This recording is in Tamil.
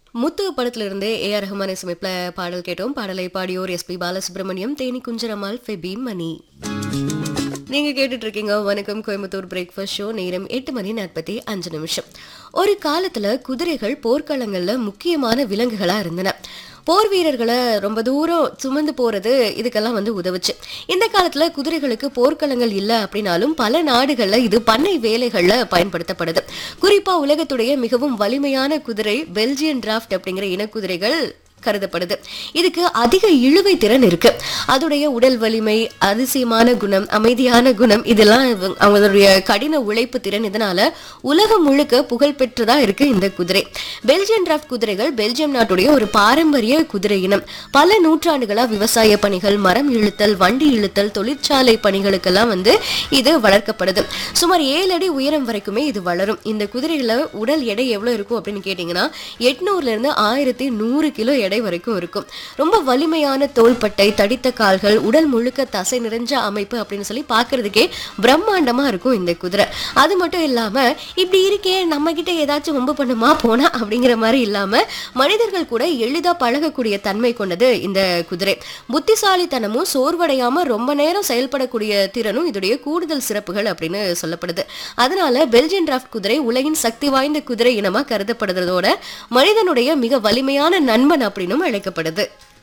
முத்து படத்துல இருந்து ஏ ஆர் ரஹ்மான் இசையமைப்புல பாடல் கேட்டோம் பாடலை பாடியோர் எஸ்பி பாலசுப்ரமணியம் தேனி குஞ்சரமால் ஃபெபி மணி நீங்க கேட்டுட்டு இருக்கீங்க வணக்கம் கோயம்புத்தூர் பிரேக்ஃபாஸ்ட் ஷோ நேரம் எட்டு மணி நாற்பத்தி அஞ்சு நிமிஷம் ஒரு காலத்துல குதிரைகள் போர்க்களங்கள்ல முக்கியமான விலங்குகளா இருந்தன போர் வீரர்களை ரொம்ப தூரம் சுமந்து போறது இதுக்கெல்லாம் வந்து உதவுச்சு இந்த காலத்துல குதிரைகளுக்கு போர்க்களங்கள் இல்ல அப்படின்னாலும் பல நாடுகள்ல இது பண்ணை வேலைகள்ல பயன்படுத்தப்படுது குறிப்பா உலகத்துடைய மிகவும் வலிமையான குதிரை பெல்ஜியன் டிராஃப்ட் அப்படிங்கிற இனக்குதிரைகள் கருதப்படுது இதுக்கு அதிக இழுவை திறன் இருக்கு அதோடைய உடல் வலிமை அதிசயமான குணம் அமைதியான குணம் இதெல்லாம் இவங்க- அவங்களுடைய கடின உழைப்பு திறன் இதனால உலகம் முழுக்க புகழ் பெற்றதா இருக்கு இந்த குதிரை பெல்ஜியன் டிராஃப்ட் குதிரைகள் பெல்ஜியம் நாட்டுடைய ஒரு பாரம்பரிய குதிரை இனம் பல நூற்றாண்டுகளா விவசாய பணிகள் மரம் இழுத்தல் வண்டி இழுத்தல் தொழிற்சாலை பணிகளுக்கெல்லாம் வந்து இது வளர்க்கப்படுது சுமார் ஏழு அடி உயரம் வரைக்குமே இது வளரும் இந்த குதிரைகள உடல் எடை எவ்வளவு இருக்கும் அப்படின்னு கேட்டீங்கன்னா எட்நூறுல இருந்து ஆயிரத்தி நூறு கிலோ எடை வரைக்கும் இருக்கும் ரொம்ப வலிமையான தோள்பட்டை தடித்த கால்கள் உடல் முழுக்க தசை நிறைஞ்ச அமைப்பு அப்படின்னு சொல்லி பார்க்கிறதுக்கே பிரம்மாண்டமா இருக்கும் இந்த குதிரை அது மட்டும் இல்லாம இப்படி இருக்கே நம்ம கிட்ட ஏதாச்சும் வம்பு பண்ணுமா போனா அப்படிங்கிற மாதிரி இல்லாம மனிதர்கள் கூட எளிதா பழகக்கூடிய தன்மை கொண்டது இந்த குதிரை புத்திசாலித்தனமும் சோர்வடையாம ரொம்ப நேரம் செயல்படக்கூடிய திறனும் இதோடைய கூடுதல் சிறப்புகள் அப்படின்னு சொல்லப்படுது அதனால பெல்ஜியன் டிராஃப்ட் குதிரை உலகின் சக்தி வாய்ந்த குதிரை இனமா கருதப்படுறதோட மனிதனுடைய மிக வலிமையான நண்பன் அப்படின்னும் அழைக்கப்படுது